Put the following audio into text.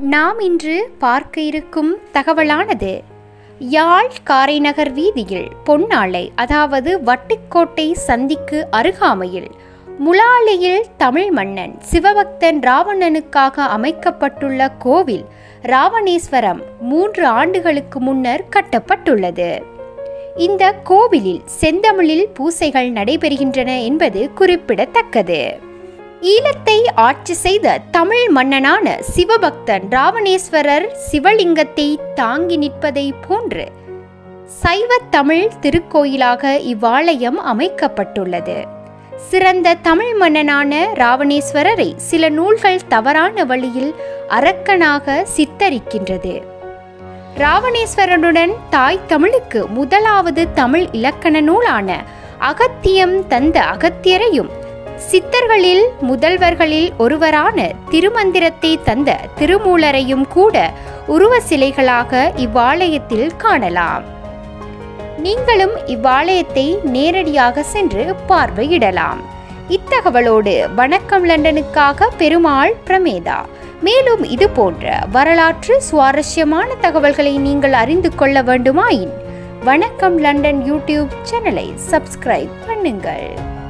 நாம் இன்று பார்க்க இருக்கும் தகவலானது யாழ் காரைநகர் வீதியில் பொன்னாலை அதாவது வட்டுக்கோட்டை சந்திக்கு அருகாமையில் முலாலையில் தமிழ் மன்னன் சிவபக்தன் ராவணனுக்காக அமைக்கப்பட்டுள்ள கோவில் ராவணேஸ்வரம் மூன்று ஆண்டுகளுக்கு முன்னர் கட்டப்பட்டுள்ளது இந்த கோவிலில் செந்தமிழில் பூசைகள் நடைபெறுகின்றன என்பது குறிப்பிடத்தக்கது ஈழத்தை ஆட்சி செய்த தமிழ் மன்னனான சிவபக்தன் ராவணேஸ்வரர் சிவலிங்கத்தை தாங்கி நிற்பதை போன்று சைவ தமிழ் திருக்கோயிலாக இவ்வாலயம் அமைக்கப்பட்டுள்ளது சிறந்த தமிழ் மன்னனான ராவணேஸ்வரரை சில நூல்கள் தவறான வழியில் அரக்கனாக சித்தரிக்கின்றது ராவணேஸ்வரனுடன் தாய் தமிழுக்கு முதலாவது தமிழ் இலக்கண நூலான அகத்தியம் தந்த அகத்தியரையும் சித்தர்களில் முதல்வர்களில் ஒருவரான திருமந்திரத்தை தந்த திருமூலரையும் கூட உருவ சிலைகளாக இவ்வாலயத்தில் காணலாம் நீங்களும் இவ்வாலயத்தை நேரடியாக சென்று பார்வையிடலாம் இத்தகவலோடு வணக்கம் லண்டனுக்காக பெருமாள் பிரமேதா மேலும் இது போன்ற வரலாற்று சுவாரஸ்யமான தகவல்களை நீங்கள் அறிந்து கொள்ள வேண்டுமாயின் வணக்கம் லண்டன் யூடியூப் சேனலை சப்ஸ்கிரைப் பண்ணுங்கள்